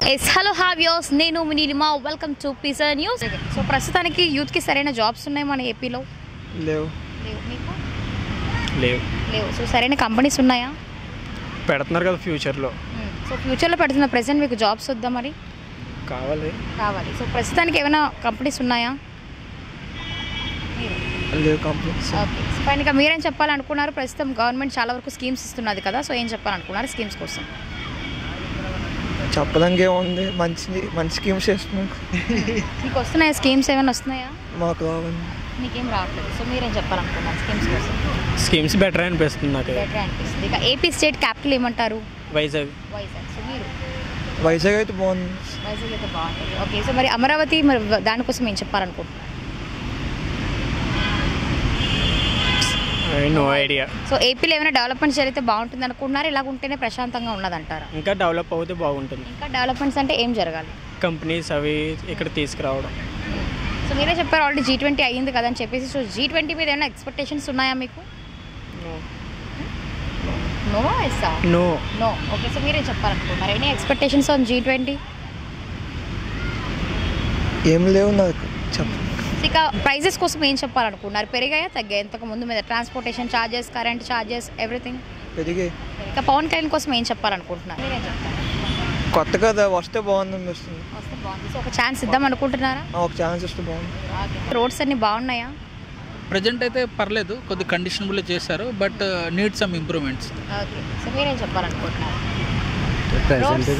yes hello హావ్యోస్ నేను మీ Neelima welcome to pizza news so ప్రస్తుతానికి యూత్కి సరైన జాబ్స్ ఉన్నాయి మన ఏపీలో లేవు లేవు మీకు లేవు లేవు సో సరైన కంపెనీస్ ఉన్నాయా పెడుతున్నారు కదా ఫ్యూచర్లో సో ఫ్యూచర్లో పెడుతున్న ప్రెసెంట్ మీకు జాబ్స్ వద్దా మరి కావాలి కావాలి సో ప్రస్తుతానికి ఏమైనా కంపెనీస్ ఉన్నాయా లేవు కంపెనీస్ ఓకే సో పైన ఇంకా మీరేం చెప్పాలనుకున్నారు ప్రస్తుతం గవర్నమెంట్ చాలా వరకు స్కీమ్స్ ఇస్తున్నది కదా సో ఏం చెప్పాలనుకున్నారు స్కీమ్స్ కోసం చెప్పడానికి ఏముంది మంచి మంచి స్కీమ్స్ చేస్తున్నారు మీకు వస్తున్నాయా స్కీమ్స్ ఏమైనా వస్తున్నాయా మాకు రావాలి మీకేం రావట్లేదు సో మీరేం చెప్పాలనుకున్నారు స్కీమ్స్ కోసం స్కీమ్స్ బెటర్ అనిపిస్తుంది నాకు బెటర్ అనిపిస్తుంది ఇక ఏపీ స్టేట్ క్యాపిటల్ ఏమంటారు వైజాగ్ వైజాగ్ సో మీరు వైజాగ్ అయితే బాగుంది వైజాగ్ అయితే బాగుంటుంది ఓకే సో మరి అమరావతి మరి వ- దానికోసం ఏం చెప్పాలనుకుంటున్నారు నో ఐడియా సో ఏపీలో ఏమైనా డెవలప్మెంట్స్ జరిగితే బాగుంటుంది అనుకుంటున్నారు ఇలా ఉంటేనే ప్రశాంతంగా ఉన్నదంటారా ఇంకా డెవలప్ అవుతే బాగుంటుంది ఇంకా డెవలప్మెంట్స్ అంటే ఏం జరగాలి కంపెనీస్ అవి ఇక్కడ తీసుకురావడం సో మీరే చెప్పారు ఆల్రెడీ జీ ట్వంటీ అయ్యింది కదా అని చెప్పేసి సో జీ ట్వంటీ మీద ఏమైనా ఎక్స్పెక్టేషన్స్ ఉన్నాయా మీకు నో ఎస్సా నో నో ఓకే సో మీరే చెప్పాలనుకుంటున్నారు any expectations on G twenty ఏం లేవు నాకు చెప్ప ఇక ప్రైజెస్ కోసం ఏం చెప్పాలనుకున్నారు పెరిగాయా తగ్గాయి ఇంతకు ముందు మీద transportation charges current charges everything పెరిగి ఇక పవన్ కళ్యాణ్ కోసం ఏం చెప్పాలనుకుంటున్నారు మీరేం చెప్తారు కొత్త కదా వస్తే బాగుంది అనిపిస్తుంది వస్తే బాగుంది సో ఒక ఛాన్స్ ఇద్దాం అనుకుంటున్నారా ఆ, ఒక ఛాన్స్ ఇస్తే బాగుంది రోడ్స్ అన్ని బాగున్నాయా ప్రజెంట్ అయితే పర్లేదు కొద్ది కండిషనబుల్ చేశారు but need some improvements okay so మీరేం చెప్పాలనుకుంటున్నారు ప్రెసెంట్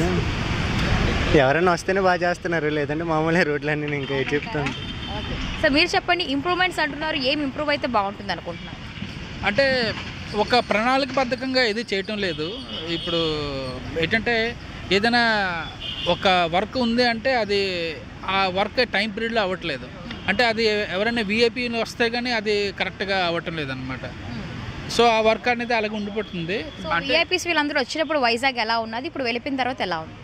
ఎవరైనా వస్తేనే బాగా చేస్తున్నారు లేదంటే మామూలుగా రోడ్లన్నీ ఇంకా ఏం చెప్తాను ఓకే సో మీరు చెప్పండి ఇంప్రూవ్మెంట్స్ అంటున్నారు ఏం ఇంప్రూవ్ అయితే బాగుంటుంది అనుకుంటున్నారు అంటే ఒక ప్రణాళికబద్ధకంగా ఇది చేయటం లేదు ఇప్పుడు ఏంటంటే ఏదైనా ఒక వర్క్ ఉంది అంటే అది ఆ వర్క్ టైం పీరియడ్లో అవ్వట్లేదు అంటే అది ఎవరైనా విఐపీలు వస్తే కానీ అది కరెక్ట్గా అవ్వటం లేదనమాట సో ఆ వర్క్ అనేది అలాగే ఉండిపోతుంది సో అంటే విఐపీస్ వీళ్ళందరూ వచ్చినప్పుడు వైజాగ్ ఎలా ఉన్నది ఇప్పుడు వెళ్ళిపోయిన తర్వాత ఎలా ఉంది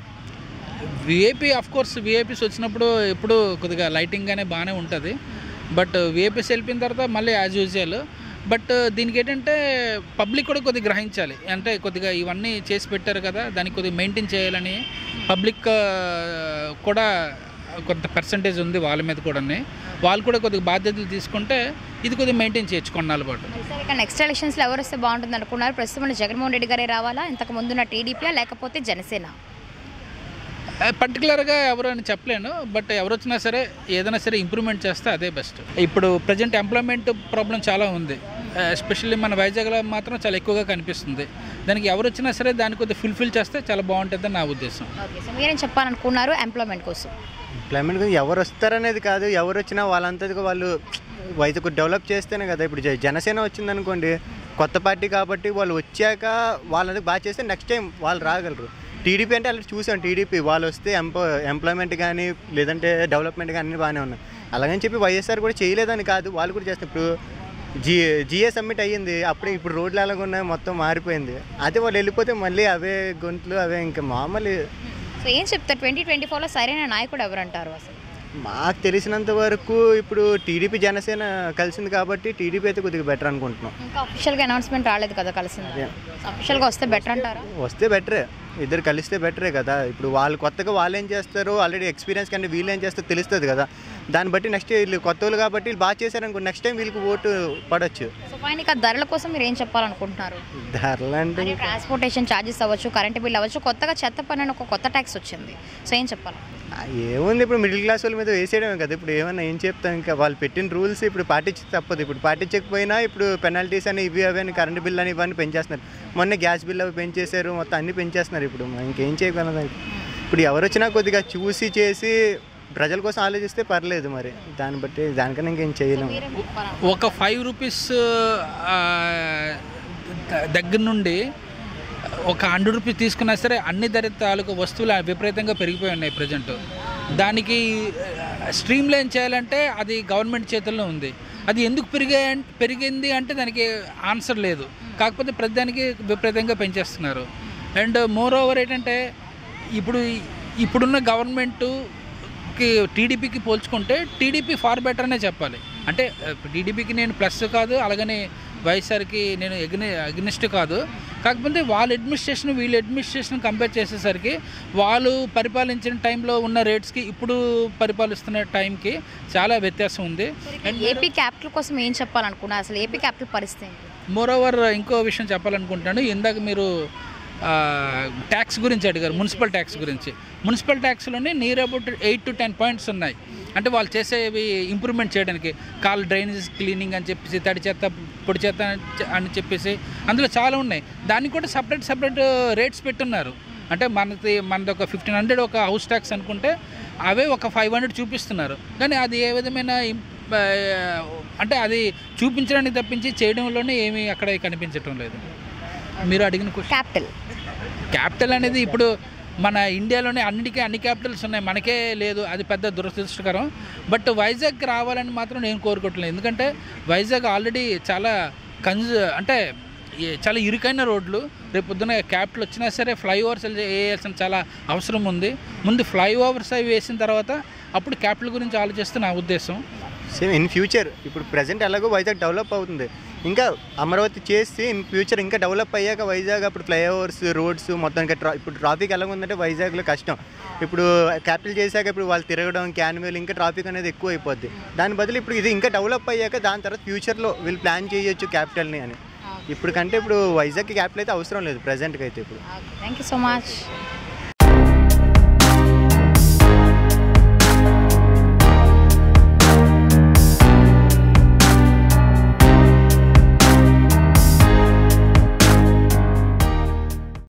విఐపి ఆఫ్ కోర్స్ విఐపీస్ వచ్చినప్పుడు ఎప్పుడు కొద్దిగా లైటింగ్ అనే బాగానే ఉంటుంది బట్ విఐపీస్ వెళ్ళిపోయిన తర్వాత మళ్ళీ యాజ్ యూజువల్ బట్ దీనికి ఏంటంటే పబ్లిక్ కూడా కొద్దిగా గ్రహించాలి అంటే కొద్దిగా ఇవన్నీ చేసి పెట్టారు కదా దానికి కొద్దిగా మెయింటైన్ చేయాలని పబ్లిక్ కూడా కొంత పర్సంటేజ్ ఉంది వాళ్ళ మీద కూడా వాళ్ళు కూడా కొద్దిగా బాధ్యతలు తీసుకుంటే ఇది కొద్దిగా మెయింటైన్ చేయొచ్చు కొన్నాళ్ళ పాటు మరి సార్ ఇక నెక్స్ట్ ఎలక్షన్స్లో ఎవరు వస్తే బాగుంటుంది అనుకున్నారు ప్రస్తుతం మన జగన్మోహన్ రెడ్డి గారే రావాలా ఇంతకు ముందున్న టీడీపీ లేకపోతే జనసేన పర్టికులర్గా ఎవరు అని చెప్పలేను బట్ ఎవరు వచ్చినా సరే ఏదైనా సరే ఇంప్రూవ్మెంట్ చేస్తే అదే బెస్ట్ ఇప్పుడు ప్రజెంట్ ఎంప్లాయ్మెంట్ ప్రాబ్లం చాలా ఉంది ఎస్పెషల్లీ మన వైజాగ్లో మాత్రం చాలా ఎక్కువగా కనిపిస్తుంది దానికి ఎవరు వచ్చినా సరే దాన్ని కొద్దిగా ఫుల్ఫిల్ చేస్తే చాలా బాగుంటుందని నా ఉద్దేశం ఓకే సో మీరేం చెప్పాలనుకున్నారు ఎంప్లాయ్మెంట్ కోసం ఎంప్లాయ్మెంట్ గురించి ఎవరు వస్తారనేది కాదు ఎవరు వచ్చినా వాళ్ళంతటిగా వాళ్ళు వైజాగ్ డెవలప్ చేస్తేనే కదా ఇప్పుడు జ- జనసేన వచ్చిందనుకోండి కొత్త పార్టీ కాబట్టి వాళ్ళు వచ్చాక వాళ్ళకి బాగా చేస్తే నెక్స్ట్ టైం వాళ్ళు రాగలరు టీడీపీ అంటే అలా చూసాం టీడీపీ వాళ్ళు వస్తే ఎంప ఎంప్లాయ్మెంట్ కానీ లేదంటే డెవలప్మెంట్ కానీ అన్నీ బాగానే ఉన్నాయి అలాగని చెప్పి వైఎస్ఆర్ కూడా చేయలేదని కాదు వాళ్ళు కూడా చేస్తారు ఇప్పుడు జీ జిఏ సబ్మిట్ అయ్యింది అప్పుడే ఇప్పుడు రోడ్లు ఎలాగ ఉన్నాయి మొత్తం మారిపోయింది అదే వాళ్ళు వెళ్ళిపోతే మళ్ళీ అవే గొంతులు అవే ఇంకా మామూలు సో ఏం చెప్తారు ట్వంటీ ట్వంటీ ఫోర్లో సరైన నాయకుడు ఎవరు అంటారు అసలు మాకు తెలిసినంత వరకు ఇప్పుడు టీడీపీ జనసేన కలిసింది కాబట్టి టీడీపీ అయితే కొద్దిగా బెటర్ అనుకుంటున్నాం ఇంకా అఫీషియల్గా అనౌన్స్మెంట్ రాలేదు కదా కలిసింది అఫీషియల్గా వస్తే బెటర్ అంటారా వస్తే బెటరే ఇద్దరు కలిస్తే బెటరే కదా ఇప్పుడు వాళ్ళు కొత్తగా వాళ్ళు ఏం చేస్తారో ఆల్రెడీ ఎక్స్పీరియన్స్ కంటే వీళ్ళు ఏం చేస్తారో తెలుస్తుంది కదా దాన్ని బట్టి నెక్స్ట్ వీళ్ళు కొత్త వాళ్ళు కాబట్టి వీళ్ళు బాగా చేశారనుకో నెక్స్ట్ టైం వీళ్ళకి ఓటు పడవచ్చు సో పైన ఇక ధరల కోసం మీరు ఏం చెప్పాలనుకుంటున్నారు ధరలు అంటే మరి ట్రాన్స్పోర్టేషన్ ఛార్జెస్ అవ్వచ్చు కరెంట్ బిల్ అవ్వచ్చు కొత్తగా చెత్త పన్ను అని ఒక కొత్త ట్యాక్స్ వచ్చింది సో ఏం చెప్పాలి ఆ, ఏముంది ఇప్పుడు మిడిల్ క్లాస్ వాళ్ళ మీద వేసేయడమే కదా ఇప్పుడు ఏమన్నా ఏం చెప్తాం ఇంకా వాళ్ళు పెట్టిన రూల్స్ ఇప్పుడు పాటించి తప్పదు ఇప్పుడు పాటించకపోయినా ఇప్పుడు పెనాల్టీస్ అని ఇవి అవి అని కరెంట్ బిల్ అని ఇవన్నీ పెంచేస్తున్నారు మొన్న గ్యాస్ బిల్ అవి పెంచేశారు మొత్తం అన్ని పెంచేస్తున్నారు ఇప్పుడు మనం ఇంకేం చేయగలం ఇప్పుడు ఎవరు వచ్చినా కొద్దిగా చూసి చేసి ప్రజల కోసం ఆలోచిస్తే పర్లేదు మరి దాన్ని బట్టి దానికన్నా ఇంకేం చేయలేము మీరేం చెప్పాలి ఒక ఫైవ్ రూపీస్ దగ్గర నుండి ఒక హండ్రెడ్ రూపీస్ తీసుకున్నా సరే అన్ని ధర తాలూకు వస్తువులు విపరీతంగా పెరిగిపోయి ఉన్నాయి ప్రజెంట్ దానికి స్ట్రీమ్ లైన్ చేయాలంటే అది గవర్నమెంట్ చేతుల్లో ఉంది అది ఎందుకు పెరిగా పెరిగింది అంటే దానికి ఆన్సర్ లేదు కాకపోతే ప్రతిదానికి విపరీతంగా పెంచేస్తున్నారు అండ్ మోర్ ఓవర్ ఏంటంటే ఇప్పుడు ఇప్పుడున్న గవర్నమెంటుకి టీడీపీకి పోల్చుకుంటే టీడీపీ ఫార్ బెటర్ అనే చెప్పాలి అంటే టీడీపీకి నేను ప్లస్ కాదు అలాగని వైఎస్ఆర్కి నేను ఎగ్ని అగ్నిస్ట్ కాదు కాకపోతే వాళ్ళ అడ్మినిస్ట్రేషన్ వీళ్ళ అడ్మినిస్ట్రేషన్ కంపేర్ చేసేసరికి వాళ్ళు పరిపాలించిన టైంలో ఉన్న రేట్స్కి ఇప్పుడు పరిపాలిస్తున్న టైంకి చాలా వ్యత్యాసం ఉంది ఏపీ క్యాపిటల్ కోసం ఏం చెప్పాలనుకున్నారు అసలు ఏపీ క్యాపిటల్ పరిస్థితి ఏంటి మోర్ ఓవర్ ఇంకో విషయం చెప్పాలనుకుంటున్నాను ఇందాక మీరు ట్యాక్స్ గురించి అడిగారు మున్సిపల్ ట్యాక్స్ గురించి మున్సిపల్ ట్యాక్స్లోనే near about eight to ten points ఉన్నాయి అంటే వాళ్ళు చేసేవి ఇంప్రూవ్మెంట్ చేయడానికి కాల్ డ్రైనేజ్ క్లీనింగ్ అని చెప్పేసి తడి చెత్త పొడి చెత్త అని చె- అని చెప్పేసి అందులో చాలా ఉన్నాయి దానికి కూడా సపరేట్ సపరేట్ రేట్స్ పెట్టున్నారు అంటే మనది మనది ఒక ఫిఫ్టీన్ హండ్రెడ్ ఒక హౌస్ ట్యాక్స్ అనుకుంటే అవే ఒక ఫైవ్ హండ్రెడ్ చూపిస్తున్నారు కానీ అది ఏ విధమైన ఇం- ఆ, అంటే అది చూపించడానికి తప్పించి చేయడంలోనే ఏమీ అక్కడ కనిపించటం లేదు మీరు అడిగిన క్వశ్చన్ క్యాపిటల్ క్యాపిటల్ అనేది ఇప్పుడు మన ఇండియాలోనే అన్నిటికీ అన్ని క్యాపిటల్స్ ఉన్నాయి మనకే లేదు అది పెద్ద దురదృష్టకరం బట్ వైజాగ్ రావాలని మాత్రం నేను కోరుకోవట్లేదు ఎందుకంటే వైజాగ్ ఆల్రెడీ చాలా కన్జ్ అంటే ఈ- చాలా ఇరుకైన రోడ్లు రేపు పొద్దున క్యాపిటల్ వచ్చినా సరే ఫ్లైఓవర్స్ వేయాల్సిన చాలా అవసరం ఉంది ముందు ఫ్లైఓవర్స్ అవి వేసిన తర్వాత అప్పుడు క్యాపిటల్ గురించి ఆలోచిస్తే నా ఉద్దేశం సేమ్ ఇన్ ఫ్యూచర్ ఇప్పుడు ప్రజెంట్ ఎలాగో వైజాగ్ డెవలప్ అవుతుంది ఇంకా అమరావతి చేసి ఇన్ ఫ్యూచర్ ఇంకా డెవలప్ అయ్యాక వైజాగ్ అప్పుడు ఫ్లైఓవర్స్ రోడ్స్ మొత్తం ఇంకా ట్రా ఇప్పుడు ట్రాఫిక్ ఎలా ఉందంటే వైజాగ్లో కష్టం ఇప్పుడు క్యాపిటల్ చేశాక ఇప్పుడు వాళ్ళు తిరగడం క్యాన్వేల్ ఇంకా ట్రాఫిక్ అనేది ఎక్కువ అయిపోద్ది దాని బదులు ఇప్పుడు ఇది ఇంకా డెవలప్ అయ్యాక దాని తర్వాత ఫ్యూచర్లో వీళ్ళు ప్లాన్ చేయొచ్చు క్యాపిటల్ని అని ఇప్పుడు కంటే ఇప్పుడు వైజాగ్కి క్యాపిటల్ అయితే అవసరం లేదు ప్రజెంట్కి అయితే ఇప్పుడు థ్యాంక్ యూ సో మచ్